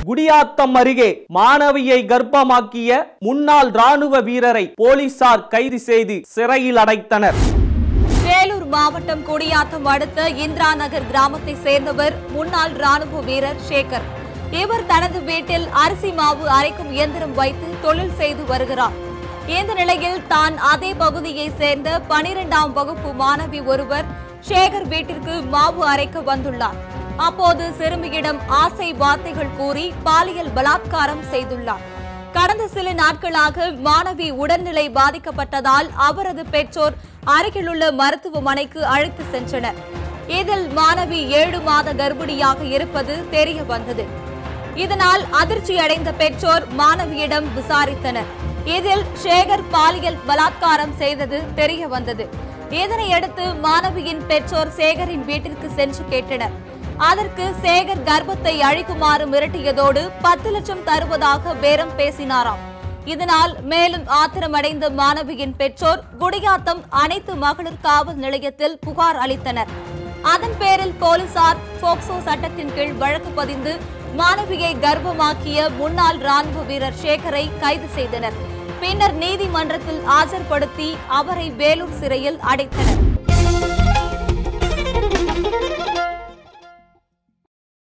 குடியாத்தம் அருகே மாணவியை கர்ப்பமாக்கிய முன்னாள் ராணுவ வீரரை போலீசார் கைது செய்து சிறையில் அடைத்தனர் வேலூர் மாவட்டம் குடியாத்தம் அடுத்த இந்திரா நகர் கிராமத்தை சேர்ந்தவர் முன்னாள் ராணுவ வீரர் சேகர் இவர் தனது வீட்டில் அரிசி மாவு அரைக்கும் இயந்திரம் வைத்து தொழில் செய்து வருகிறார் இந்த நிலையில் தான் அதே பகுதியை சேர்ந்த பனிரெண்டாம் வகுப்பு மாணவி ஒருவர் சேகர் வீட்டிற்கு மாவு அரைக்க வந்துள்ளார் அப்போது சிறுமியிடம் ஆசை வார்த்தைகள் கூறி பாலியல் பலாத்காரம் செய்துள்ளார் கடந்த சில நாட்களாக மாணவி உடல்நிலை பாதிக்கப்பட்டதால் அவரது பெற்றோர் அருகிலுள்ள மருத்துவமனைக்கு அழைத்து சென்றனர் இதில் மாணவி ஏழு மாத கர்ப்பிணியாக இருப்பது தெரிய வந்தது இதனால் அதிர்ச்சி அடைந்த பெற்றோர் மாணவியிடம் விசாரித்தனர் இதில் சேகர் பாலியல் பலாத்காரம் செய்தது தெரிய வந்தது இதனையடுத்து மாணவியின் பெற்றோர் சேகரின் வீட்டிற்கு சென்று கேட்டனர் அதற்கு சேகர் கர்ப்பத்தை அழிக்குமாறு மிரட்டியதோடு பத்து லட்சம் தருவதாக பேரம் பேசினாராம் இதனால் மேலும் ஆத்திரமடைந்த மாணவியின் பெற்றோர் குடியாத்தம் அனைத்து மகளிர் காவல் நிலையத்தில் புகார் அளித்தனர் அதன் பேரில் போலீசார் போக்சோ சட்டத்தின் கீழ் வழக்கு பதிந்து மாணவியை கர்ப்பமாக்கிய முன்னாள் ராணுவ வீரர் சேகரை கைது செய்தனர் பின்னர் நீதிமன்றத்தில் ஆஜர்படுத்தி அவரை வேலூர் சிறையில் அடைத்தனர்